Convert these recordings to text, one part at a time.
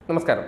നമസ്കാരം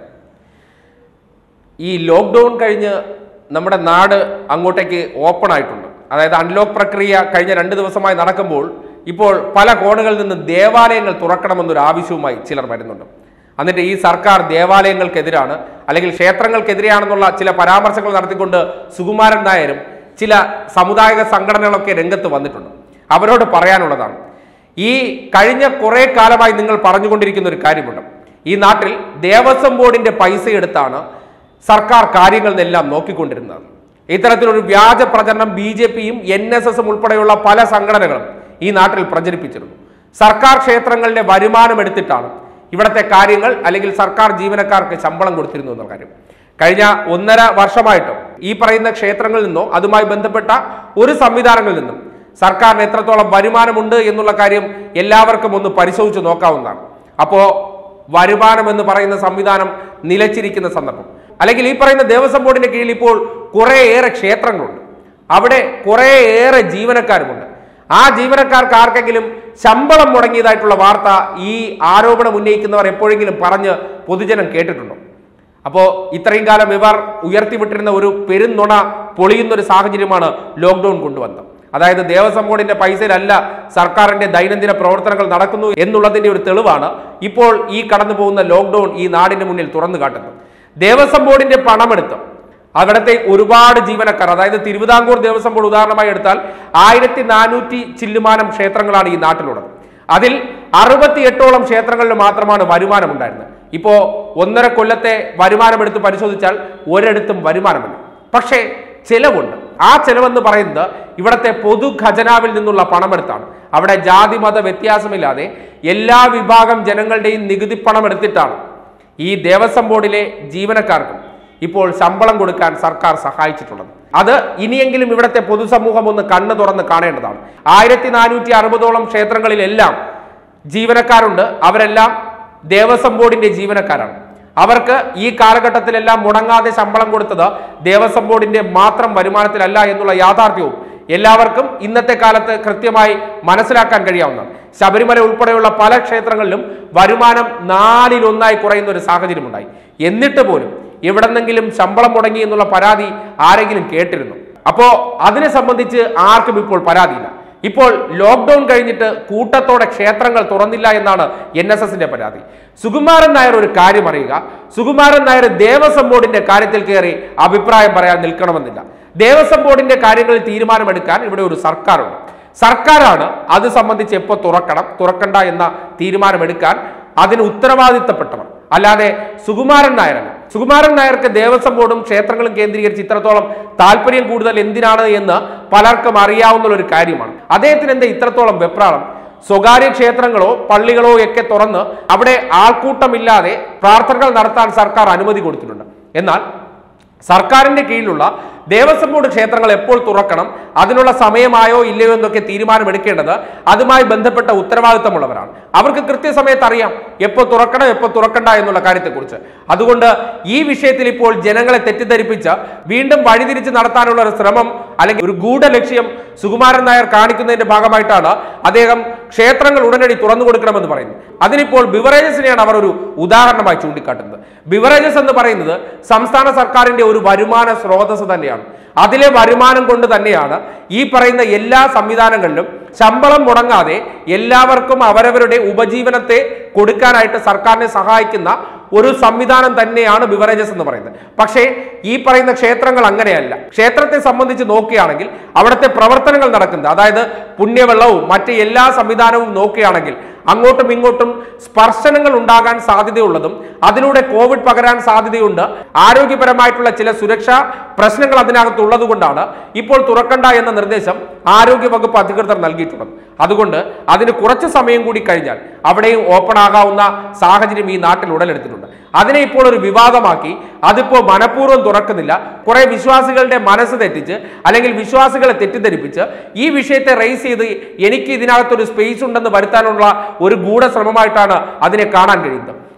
ഈ ലോക്ക്ഡൗൺ കഴിഞ്ഞ് നമ്മുടെ നാട് അങ്ങോട്ടേക്ക് ഓപ്പൺ ആയിട്ടുണ്ട് അതായത് അൺലോക്ക് പ്രക്രിയ കഴിഞ്ഞ രണ്ട് ദിവസമായി നടക്കുമ്പോൾ ഇപ്പോൾ പല കോണുകളിൽ നിന്ന് ദേവാലയങ്ങൾ തുറക്കണമെന്നൊരു ആവശ്യവുമായി ചിലർ വരുന്നുണ്ട് എന്നിട്ട് ഈ സർക്കാർ ദേവാലയങ്ങൾക്കെതിരാണ് അല്ലെങ്കിൽ ക്ഷേത്രങ്ങൾക്കെതിരെയാണെന്നുള്ള ചില പരാമർശങ്ങൾ നടത്തിക്കൊണ്ട് സുകുമാരൻ നായരും ചില സമുദായിക സംഘടനകളൊക്കെ രംഗത്ത് വന്നിട്ടുണ്ട് അവരോട് പറയാനുള്ളതാണ് ഈ കഴിഞ്ഞ കുറെ കാലമായി നിങ്ങൾ പറഞ്ഞുകൊണ്ടിരിക്കുന്ന ഒരു കാര്യമുണ്ട് ഈ നാട്ടിൽ ദേവസ്വം ബോർഡിന്റെ പൈസ എടുത്താണ് സർക്കാർ കാര്യങ്ങളെല്ലാം നോക്കിക്കൊണ്ടിരുന്നത് ഇത്തരത്തിലൊരു വ്യാജ പ്രചരണം ബി ജെ പിയും എൻ എസ് എസും ഉൾപ്പെടെയുള്ള പല സംഘടനകളും ഈ നാട്ടിൽ പ്രചരിപ്പിച്ചിരുന്നു സർക്കാർ ക്ഷേത്രങ്ങളുടെ വരുമാനം എടുത്തിട്ടാണ് ഇവിടുത്തെ കാര്യങ്ങൾ അല്ലെങ്കിൽ സർക്കാർ ജീവനക്കാർക്ക് ശമ്പളം കൊടുത്തിരുന്നു എന്ന കാര്യം കഴിഞ്ഞ ഒന്നര വർഷമായിട്ടും ഈ പറയുന്ന ക്ഷേത്രങ്ങളിൽ നിന്നോ അതുമായി ബന്ധപ്പെട്ട ഒരു സംവിധാനങ്ങളിൽ നിന്നും സർക്കാരിന് എത്രത്തോളം വരുമാനമുണ്ട് എന്നുള്ള കാര്യം എല്ലാവർക്കും ഒന്ന് പരിശോധിച്ച് നോക്കാവുന്നതാണ് അപ്പോ വരുമാനം എന്ന് പറയുന്ന സംവിധാനം നിലച്ചിരിക്കുന്ന സന്ദർഭം അല്ലെങ്കിൽ ഈ പറയുന്ന ദേവസ്വം ബോർഡിന്റെ കീഴിൽ ഇപ്പോൾ കുറേയേറെ ക്ഷേത്രങ്ങളുണ്ട് അവിടെ കുറേയേറെ ജീവനക്കാരുമുണ്ട് ആ ജീവനക്കാർക്ക് ആർക്കെങ്കിലും ശമ്പളം മുടങ്ങിയതായിട്ടുള്ള വാർത്ത ഈ ആരോപണം ഉന്നയിക്കുന്നവർ എപ്പോഴെങ്കിലും പറഞ്ഞ് പൊതുജനം കേട്ടിട്ടുണ്ടോ അപ്പോൾ ഇത്രയും കാലം ഇവർ ഉയർത്തിവിട്ടിരുന്ന ഒരു പെരുന്നുണ പൊളിയുന്ന ഒരു സാഹചര്യമാണ് ലോക്ക്ഡൌൺ കൊണ്ടുവന്നത് അതായത് ദേവസ്വം ബോർഡിന്റെ പൈസയിലല്ല സർക്കാരിന്റെ ദൈനംദിന പ്രവർത്തനങ്ങൾ നടക്കുന്നു എന്നുള്ളതിന്റെ ഒരു തെളിവാണ് ഇപ്പോൾ ഈ കടന്നു പോകുന്ന ലോക്ക്ഡൌൺ ഈ നാടിന് മുന്നിൽ തുറന്നു കാട്ടുന്നത് ദേവസ്വം ബോർഡിന്റെ പണമെടുത്ത് അവിടുത്തെ ഒരുപാട് ജീവനക്കാർ അതായത് തിരുവിതാംകൂർ ദേവസ്വം ബോർഡ് ഉദാഹരണമായി എടുത്താൽ ആയിരത്തി നാനൂറ്റി ചില്ലുമാനം ക്ഷേത്രങ്ങളാണ് ഈ നാട്ടിലുള്ളത് അതിൽ അറുപത്തി എട്ടോളം ക്ഷേത്രങ്ങളിൽ മാത്രമാണ് വരുമാനം ഉണ്ടായിരുന്നത് ഇപ്പോ ഒന്നര കൊല്ലത്തെ വരുമാനം എടുത്ത് പരിശോധിച്ചാൽ ഒരിടത്തും വരുമാനമില്ല പക്ഷേ ചെലവുണ്ട് ആ ചെലവെന്ന് പറയുന്നത് ഇവിടുത്തെ പൊതു ഖജനാവിൽ നിന്നുള്ള പണമെടുത്താണ് അവിടെ ജാതി മത വ്യത്യാസമില്ലാതെ എല്ലാ വിഭാഗം ജനങ്ങളുടെയും നികുതി പണം എടുത്തിട്ടാണ് ഈ ദേവസ്വം ബോർഡിലെ ജീവനക്കാർക്കും ഇപ്പോൾ ശമ്പളം കൊടുക്കാൻ സർക്കാർ സഹായിച്ചിട്ടുള്ളത് അത് ഇനിയെങ്കിലും ഇവിടുത്തെ പൊതുസമൂഹം ഒന്ന് കണ്ണു തുറന്ന് കാണേണ്ടതാണ് ആയിരത്തി നാനൂറ്റി അറുപതോളം ക്ഷേത്രങ്ങളിലെല്ലാം ജീവനക്കാരുണ്ട് അവരെല്ലാം ദേവസ്വം ബോർഡിന്റെ ജീവനക്കാരാണ് അവർക്ക് ഈ കാലഘട്ടത്തിലെല്ലാം മുടങ്ങാതെ ശമ്പളം കൊടുത്തത് ദേവസ്വം ബോർഡിന്റെ മാത്രം വരുമാനത്തിലല്ല എന്നുള്ള യാഥാർത്ഥ്യവും എല്ലാവർക്കും ഇന്നത്തെ കാലത്ത് കൃത്യമായി മനസ്സിലാക്കാൻ കഴിയാവുന്നതാണ് ശബരിമല ഉൾപ്പെടെയുള്ള പല ക്ഷേത്രങ്ങളിലും വരുമാനം നാലിലൊന്നായി കുറയുന്ന ഒരു സാഹചര്യമുണ്ടായി എന്നിട്ട് പോലും എവിടെന്നെങ്കിലും ശമ്പളം മുടങ്ങി എന്നുള്ള പരാതി ആരെങ്കിലും കേട്ടിരുന്നു അപ്പോ അതിനെ സംബന്ധിച്ച് ആർക്കും ഇപ്പോൾ പരാതിയില്ല ഇപ്പോൾ ലോക്ക്ഡൌൺ കഴിഞ്ഞിട്ട് കൂട്ടത്തോടെ ക്ഷേത്രങ്ങൾ തുറന്നില്ല എന്നാണ് എൻ എസ് എസിന്റെ പരാതി സുകുമാരൻ നായർ ഒരു കാര്യം അറിയുക സുകുമാരൻ നായർ ദേവസ്വം ബോർഡിന്റെ കാര്യത്തിൽ കയറി അഭിപ്രായം പറയാൻ നിൽക്കണമെന്നില്ല ദേവസ്വം ബോർഡിന്റെ കാര്യങ്ങളിൽ തീരുമാനമെടുക്കാൻ ഇവിടെ ഒരു സർക്കാരുണ്ട് സർക്കാരാണ് അത് സംബന്ധിച്ച് എപ്പോൾ തുറക്കണം തുറക്കണ്ട എന്ന തീരുമാനമെടുക്കാൻ അതിന് ഉത്തരവാദിത്തപ്പെട്ടവർ അല്ലാതെ സുകുമാരൻ നായരല്ല സുകുമാരൻ നായർക്ക് ദേവസ്വം ബോർഡും ക്ഷേത്രങ്ങളും കേന്ദ്രീകരിച്ച് ഇത്രത്തോളം താല്പര്യം കൂടുതൽ എന്തിനാണ് എന്ന് പലർക്കും അറിയാവുന്ന ഒരു കാര്യമാണ് അദ്ദേഹത്തിന് എന്താ ഇത്രത്തോളം വെപ്രാളം സ്വകാര്യ ക്ഷേത്രങ്ങളോ പള്ളികളോ ഒക്കെ തുറന്ന് അവിടെ ആൾക്കൂട്ടമില്ലാതെ പ്രാർത്ഥനകൾ നടത്താൻ സർക്കാർ അനുമതി കൊടുത്തിട്ടുണ്ട് എന്നാൽ സർക്കാരിന്റെ കീഴിലുള്ള ദേവസ്വം ബോർഡ് ക്ഷേത്രങ്ങൾ എപ്പോൾ തുറക്കണം അതിനുള്ള സമയമായോ ഇല്ലയോ എന്നൊക്കെ തീരുമാനമെടുക്കേണ്ടത് അതുമായി ബന്ധപ്പെട്ട ഉത്തരവാദിത്തമുള്ളവരാണ് അവർക്ക് കൃത്യസമയത്ത് അറിയാം എപ്പോൾ തുറക്കണം എപ്പോൾ തുറക്കണ്ട എന്നുള്ള കാര്യത്തെക്കുറിച്ച് അതുകൊണ്ട് ഈ വിഷയത്തിൽ ഇപ്പോൾ ജനങ്ങളെ തെറ്റിദ്ധരിപ്പിച്ച് വീണ്ടും വഴിതിരിച്ച് നടത്താനുള്ള ഒരു ശ്രമം അല്ലെങ്കിൽ ഒരു ഗൂഢലക്ഷ്യം സുകുമാരൻ നായർ കാണിക്കുന്നതിന്റെ ഭാഗമായിട്ടാണ് അദ്ദേഹം ക്ഷേത്രങ്ങൾ ഉടനടി തുറന്നു കൊടുക്കണമെന്ന് പറയുന്നത് അതിനിപ്പോൾ ബിവറേജസിനെയാണ് അവർ ഒരു ഉദാഹരണമായി ചൂണ്ടിക്കാട്ടുന്നത് ബിവറേജസ് എന്ന് പറയുന്നത് സംസ്ഥാന സർക്കാരിന്റെ ഒരു വരുമാന സ്രോതസ് തന്നെയാണ് അതിലെ വരുമാനം കൊണ്ട് തന്നെയാണ് ഈ പറയുന്ന എല്ലാ സംവിധാനങ്ങളിലും ശമ്പളം മുടങ്ങാതെ എല്ലാവർക്കും അവരവരുടെ ഉപജീവനത്തെ കൊടുക്കാനായിട്ട് സർക്കാരിനെ സഹായിക്കുന്ന ഒരു സംവിധാനം തന്നെയാണ് ബിവറേജസ് എന്ന് പറയുന്നത് പക്ഷേ ഈ പറയുന്ന ക്ഷേത്രങ്ങൾ അങ്ങനെയല്ല ക്ഷേത്രത്തെ സംബന്ധിച്ച് നോക്കുകയാണെങ്കിൽ അവിടുത്തെ പ്രവർത്തനങ്ങൾ നടക്കുന്നത് അതായത് പുണ്യവെള്ളവും മറ്റ് എല്ലാ സംവിധാനവും നോക്കുകയാണെങ്കിൽ അങ്ങോട്ടും ഇങ്ങോട്ടും സ്പർശനങ്ങൾ ഉണ്ടാകാൻ സാധ്യതയുള്ളതും അതിലൂടെ കോവിഡ് പകരാൻ സാധ്യതയുണ്ട് ആരോഗ്യപരമായിട്ടുള്ള ചില സുരക്ഷാ പ്രശ്നങ്ങൾ അതിനകത്ത് ഉള്ളതുകൊണ്ടാണ് ഇപ്പോൾ തുറക്കണ്ട എന്ന നിർദ്ദേശം ആരോഗ്യ വകുപ്പ് അധികൃതർ നൽകിയിട്ടുള്ളത് അതുകൊണ്ട് അതിന് കുറച്ച് സമയം കൂടി കഴിഞ്ഞാൽ അവിടെയും ഓപ്പൺ ആകാവുന്ന സാഹചര്യം ഈ നാട്ടിൽ ഉടലെടുത്തിട്ടുണ്ട് അതിനെ ഇപ്പോൾ ഒരു വിവാദമാക്കി അതിപ്പോ മനഃപൂർവ്വം തുറക്കുന്നില്ല കുറെ വിശ്വാസികളുടെ മനസ്സ് തെറ്റിച്ച് അല്ലെങ്കിൽ വിശ്വാസികളെ തെറ്റിദ്ധരിപ്പിച്ച് ഈ വിഷയത്തെ റേസ് ചെയ്ത് എനിക്ക് ഇതിനകത്തൊരു സ്പേസ് ഉണ്ടെന്ന് വരുത്താനുള്ള ഒരു ഗൂഢശ്രമമായിട്ടാണ് അതിനെ കാണാൻ കഴിയുന്നത്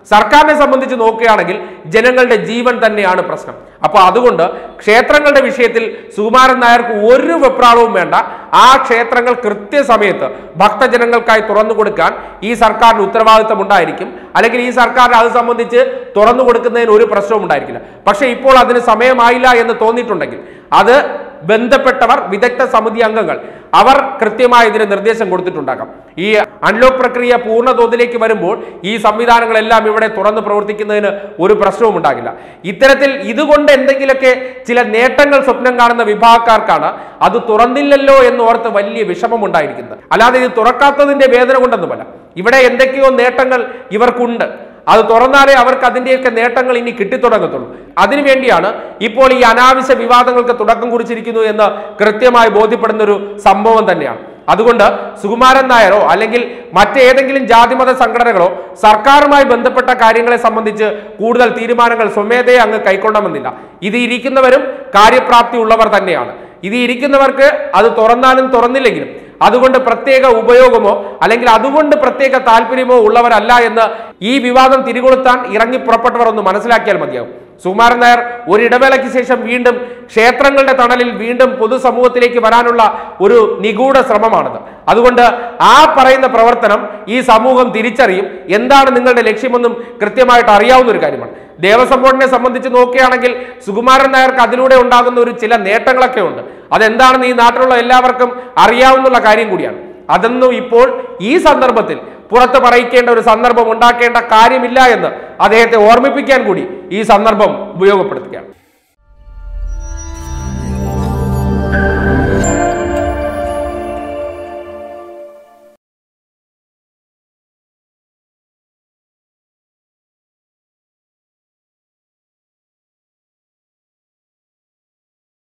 സർക്കാരിനെ സംബന്ധിച്ച് നോക്കുകയാണെങ്കിൽ ജനങ്ങളുടെ ജീവൻ തന്നെയാണ് പ്രശ്നം അപ്പൊ അതുകൊണ്ട് ക്ഷേത്രങ്ങളുടെ വിഷയത്തിൽ സുകുമാരൻ നായർക്ക് ഒരു വെപ്രാളവും വേണ്ട ആ ക്ഷേത്രങ്ങൾ കൃത്യസമയത്ത് ഭക്തജനങ്ങൾക്കായി തുറന്നു കൊടുക്കാൻ ഈ സർക്കാരിന് ഉത്തരവാദിത്തം ഉണ്ടായിരിക്കും അല്ലെങ്കിൽ ഈ സർക്കാരിന് അത് സംബന്ധിച്ച് തുറന്നു കൊടുക്കുന്നതിന് ഒരു പ്രശ്നവും ഉണ്ടായിരിക്കില്ല പക്ഷേ ഇപ്പോൾ അതിന് സമയമായില്ല എന്ന് തോന്നിയിട്ടുണ്ടെങ്കിൽ അത് ബന്ധപ്പെട്ടവർ വിദഗ്ധ സമിതി അംഗങ്ങൾ അവർ കൃത്യമായ ഇതിന് നിർദ്ദേശം കൊടുത്തിട്ടുണ്ടാകാം ഈ അൺലോക്ക് പ്രക്രിയ പൂർണ്ണ തോതിലേക്ക് വരുമ്പോൾ ഈ സംവിധാനങ്ങളെല്ലാം ഇവിടെ തുറന്ന് പ്രവർത്തിക്കുന്നതിന് ഒരു പ്രശ്നവും ഉണ്ടാകില്ല ഇത്തരത്തിൽ ഇതുകൊണ്ട് എന്തെങ്കിലുമൊക്കെ ചില നേട്ടങ്ങൾ സ്വപ്നം കാണുന്ന വിഭാഗക്കാർക്കാണ് അത് തുറന്നില്ലല്ലോ എന്ന് ഓർത്ത് വലിയ വിഷമമുണ്ടായിരിക്കുന്നത് അല്ലാതെ ഇത് തുറക്കാത്തതിന്റെ വേദന കൊണ്ടൊന്നുമല്ല ഇവിടെ എന്തൊക്കെയോ നേട്ടങ്ങൾ ഇവർക്കുണ്ട് അത് തുറന്നാലേ അവർക്ക് അതിന്റെയൊക്കെ നേട്ടങ്ങൾ ഇനി കിട്ടിത്തുടങ്ങത്തുള്ളൂ അതിനുവേണ്ടിയാണ് ഇപ്പോൾ ഈ അനാവശ്യ വിവാദങ്ങൾക്ക് തുടക്കം കുറിച്ചിരിക്കുന്നു എന്ന് കൃത്യമായി ബോധ്യപ്പെടുന്ന ഒരു സംഭവം തന്നെയാണ് അതുകൊണ്ട് സുകുമാരൻ നായരോ അല്ലെങ്കിൽ മറ്റേതെങ്കിലും ജാതിമത സംഘടനകളോ സർക്കാരുമായി ബന്ധപ്പെട്ട കാര്യങ്ങളെ സംബന്ധിച്ച് കൂടുതൽ തീരുമാനങ്ങൾ സ്വമേധയെ അങ്ങ് കൈക്കൊള്ളണമെന്നില്ല ഇത് ഇരിക്കുന്നവരും കാര്യപ്രാപ്തി ഉള്ളവർ തന്നെയാണ് ഇത് ഇരിക്കുന്നവർക്ക് അത് തുറന്നാലും തുറന്നില്ലെങ്കിലും അതുകൊണ്ട് പ്രത്യേക ഉപയോഗമോ അല്ലെങ്കിൽ അതുകൊണ്ട് പ്രത്യേക താല്പര്യമോ ഉള്ളവരല്ല എന്ന് ഈ വിവാദം തിരികൊളുത്താൻ ഇറങ്ങി പുറപ്പെട്ടവർ ഒന്ന് മനസ്സിലാക്കിയാൽ മതിയാവും സുകുമാരൻ നായർ ഒരു ഇടവേളയ്ക്ക് ശേഷം വീണ്ടും ക്ഷേത്രങ്ങളുടെ തണലിൽ വീണ്ടും പൊതുസമൂഹത്തിലേക്ക് വരാനുള്ള ഒരു നിഗൂഢ ശ്രമമാണത് അതുകൊണ്ട് ആ പറയുന്ന പ്രവർത്തനം ഈ സമൂഹം തിരിച്ചറിയും എന്താണ് നിങ്ങളുടെ ലക്ഷ്യമെന്നും കൃത്യമായിട്ട് അറിയാവുന്ന ഒരു കാര്യമാണ് ദേവസ്വം ബോർഡിനെ സംബന്ധിച്ച് നോക്കുകയാണെങ്കിൽ സുകുമാരൻ നായർക്ക് അതിലൂടെ ഉണ്ടാകുന്ന ഒരു ചില നേട്ടങ്ങളൊക്കെ ഉണ്ട് അതെന്താണെന്ന് ഈ നാട്ടിലുള്ള എല്ലാവർക്കും അറിയാവുന്ന കാര്യം കൂടിയാണ് അതൊന്നും ഇപ്പോൾ ഈ സന്ദർഭത്തിൽ പുറത്ത് പറയിക്കേണ്ട ഒരു സന്ദർഭം ഉണ്ടാക്കേണ്ട കാര്യമില്ല എന്ന് അദ്ദേഹത്തെ ഓർമ്മിപ്പിക്കാൻ കൂടി ഈ സന്ദർഭം ഉപയോഗപ്പെടുത്തുകയാണ്